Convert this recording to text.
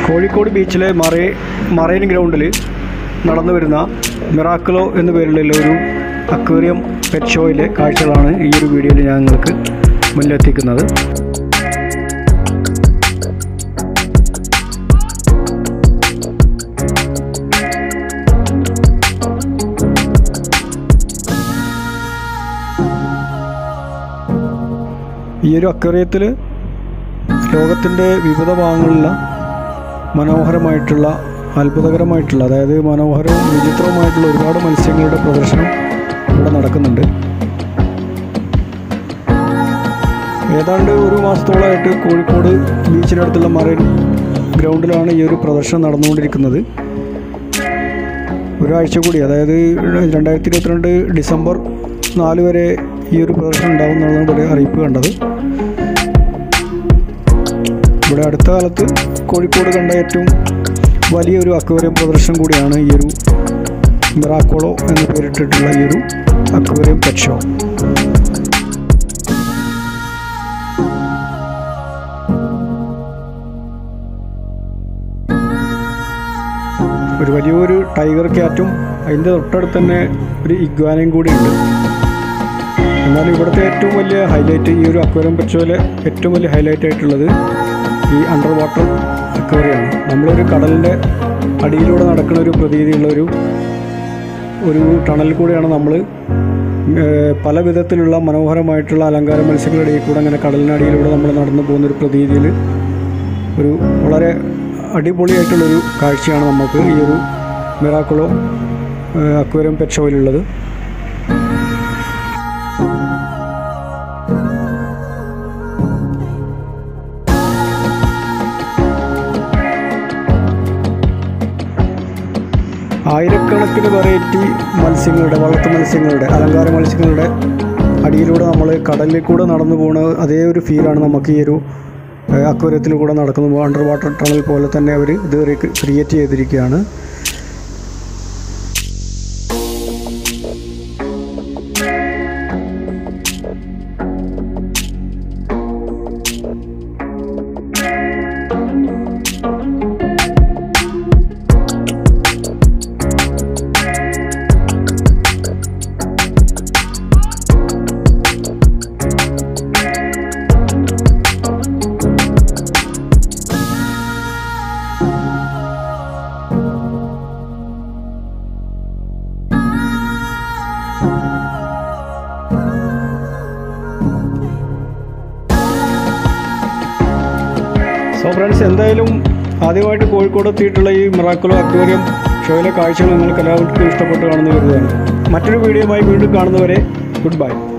കോഴിക്കോട് ബീച്ചിലെ Murray marine ഗ്രൗണ്ടിൽ നടന്നു വരുന്ന മിറാക്കിളോ എന്ന പേരിലുള്ള ഒരു അക്വേറിയം പെറ്റ് ഷോയിലെ കാഴ്ചകളാണ് ഈ ഒരു വീഡിയോയിൽ ഞാൻ നിങ്ങൾക്ക് മുന്നിലെത്തിക്കുന്നത് ഈ ഒരു അക്വേറിയത്തിൽ ലോകത്തിൻ്റെ വിവിധ ഭാഗങ്ങളിലുള്ള മനോഹരമായിട്ടുള്ള അത്ഭുതകരമായിട്ടുള്ള അതായത് മനോഹരവും വിചിത്രവുമായിട്ടുള്ള ഒരുപാട് മത്സ്യങ്ങളുടെ പ്രദർശനം ഇവിടെ നടക്കുന്നുണ്ട് ഏതാണ്ട് ഒരു മാസത്തോളമായിട്ട് കോഴിക്കോട് ബീച്ചിനടുത്തുള്ള മറൈൻ ഗ്രൗണ്ടിലാണ് ഈ ഒരു പ്രദർശനം നടന്നുകൊണ്ടിരിക്കുന്നത് ഒരാഴ്ച കൂടി അതായത് രണ്ടായിരത്തി ഇരുപത്തിരണ്ട് ഡിസംബർ നാല് വരെ ഈ ഒരു പ്രദർശനം ഉണ്ടാകുമെന്നാണ് ഇവിടെ അറിയിപ്പ് കണ്ടത് ഇവിടെ അടുത്ത കാലത്ത് കോഴിക്കോട് കണ്ട ഏറ്റവും വലിയൊരു അക്വേറിയം പ്രദർശനം കൂടിയാണ് ഈ ഒരു മിറാക്കോളോ എന്ന് പേരിട്ടിട്ടുള്ള ഈ ഒരു അക്വേറിയം പെറ്റ് ഷോ ഒരു വലിയൊരു ടൈഗർ ക്യാറ്റും അതിൻ്റെ തൊട്ടടുത്ത് തന്നെ ഒരു ഇഗ്വാനയും കൂടി ഉണ്ട് എന്നാൽ ഇവിടുത്തെ ഏറ്റവും വലിയ ഹൈലൈറ്റ് ഈ ഒരു അക്വേറിയം പെച്ചോയിലെ ഏറ്റവും വലിയ ഹൈലൈറ്റ് ആയിട്ടുള്ളത് ഈ അണ്ടർ വാട്ടർ അക്വേറിയമാണ് നമ്മളൊരു കടലിൻ്റെ അടിയിലൂടെ നടക്കുന്ന ഒരു പ്രതീതിയുള്ള ഒരു ഒരു ടണൽ കൂടെയാണ് നമ്മൾ പല വിധത്തിലുള്ള മനോഹരമായിട്ടുള്ള അലങ്കാര മത്സ്യങ്ങളുടെ ഇടയിൽ കൂടെ അങ്ങനെ കടലിനടിയിലൂടെ നമ്മൾ നടന്നു പോകുന്ന ഒരു പ്രതീതിയിൽ ഒരു വളരെ അടിപൊളിയായിട്ടുള്ളൊരു കാഴ്ചയാണ് നമുക്ക് ഈ ഒരു മിറാക്കുളോ അക്വേറിയം പെറ്റ് ഷോയിലുള്ളത് ആയിരക്കണക്കിന് വെറൈറ്റി മത്സ്യങ്ങളുടെ വളർത്തു മത്സ്യങ്ങളുടെ അലങ്കാര മത്സ്യങ്ങളുടെ അടിയിലൂടെ നമ്മൾ കടലിൽ കൂടെ നടന്നു പോകുന്ന അതേ ഒരു ഫീലാണ് നമുക്ക് ഈ ഒരു അക്വേറിയത്തിൽ കൂടെ നടക്കുന്നു അണ്ടർ വാട്ടർ ടണൽ പോലെ തന്നെ അവർ ഇത് ക്രിയേറ്റ് ചെയ്തിരിക്കുകയാണ് സോ ഫ്രണ്ട്സ് എന്തായാലും ആദ്യമായിട്ട് കോഴിക്കോട് എത്തിയിട്ടുള്ള ഈ മിറാക്കുലോ അക്വേറിയം ഷോയിലെ കാഴ്ചകൾ നിങ്ങൾക്ക് എല്ലാവർക്കും ഇഷ്ടപ്പെട്ട് കാണുന്നു കരുതുകയാണ് മറ്റൊരു വീഡിയോയുമായി വീണ്ടും കാണുന്നവരെ ഗുഡ് ബൈ